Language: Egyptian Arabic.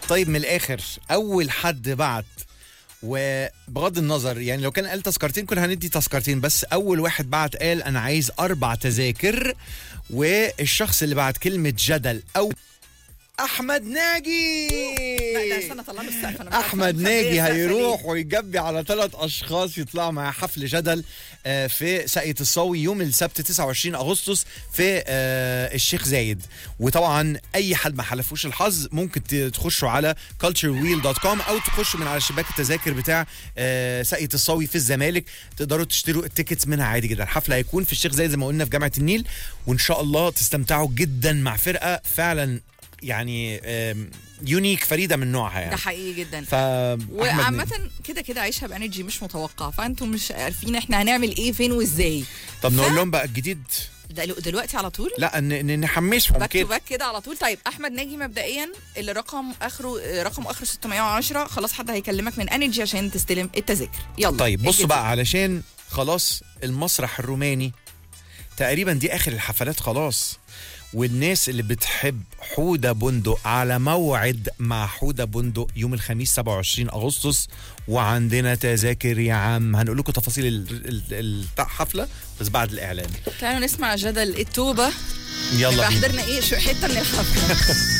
طيب من الاخر اول حد بعت وبغض النظر يعني لو كان قال تذكرتين كنا هندي تذكرتين بس اول واحد بعت قال انا عايز اربع تذاكر والشخص اللي بعت كلمه جدل او احمد ناجي لا ده استنى طلع له السقف انا مش عارفة احمد مخبية ناجي السقف هيروح ويجبي على ثلاث اشخاص يطلعوا مع حفل جدل آه، في ساقية الصاوي يوم السبت 29 اغسطس في آه، الشيخ زايد وطبعا اي حد ما حلفوش الحظ ممكن ت- تخشوا على culturewheel.com او تخشوا من على شباك التذاكر بتاع آه، ساقية الصاوي في الزمالك تقدروا تشتروا التيكتس منها عادي جدا الحفل هيكون في الشيخ زايد زي ما قلنا في جامعة النيل وان شاء الله تستمتعوا جدا مع فرقة فعلا يعني آم، يونيك فريدة من نوعها يعني ده حقيقي جدا ف أحمد ناجي. وعامة كده كده عيشها بانرجي مش متوقع فانتم مش عارفين احنا هنعمل ايه فين وازاي طب نقول لهم بقى الجديد دل- دلوقتي على طول لا ن- ن- نحمسهم باك تو كده باك كده على طول طيب احمد ناجي مبدئيا اللي رقم اخره رقم اخره 610 خلاص حد هيكلمك من انرجي عشان تستلم التذاكر يلا طيب بصوا الجديد. بقى علشان خلاص المسرح الروماني تقريبا دي اخر الحفلات خلاص والناس اللي بتحب حودة بندق على موعد مع حودة بندق يوم الخميس 27 اغسطس وعندنا تذاكر يا عم هنقول لكم تفاصيل ال- ال- ال- الحفله بس بعد الاعلان تعالوا نسمع جدل التوبه يلا يبقى بينا حضرنا ايه شو حته من الحفله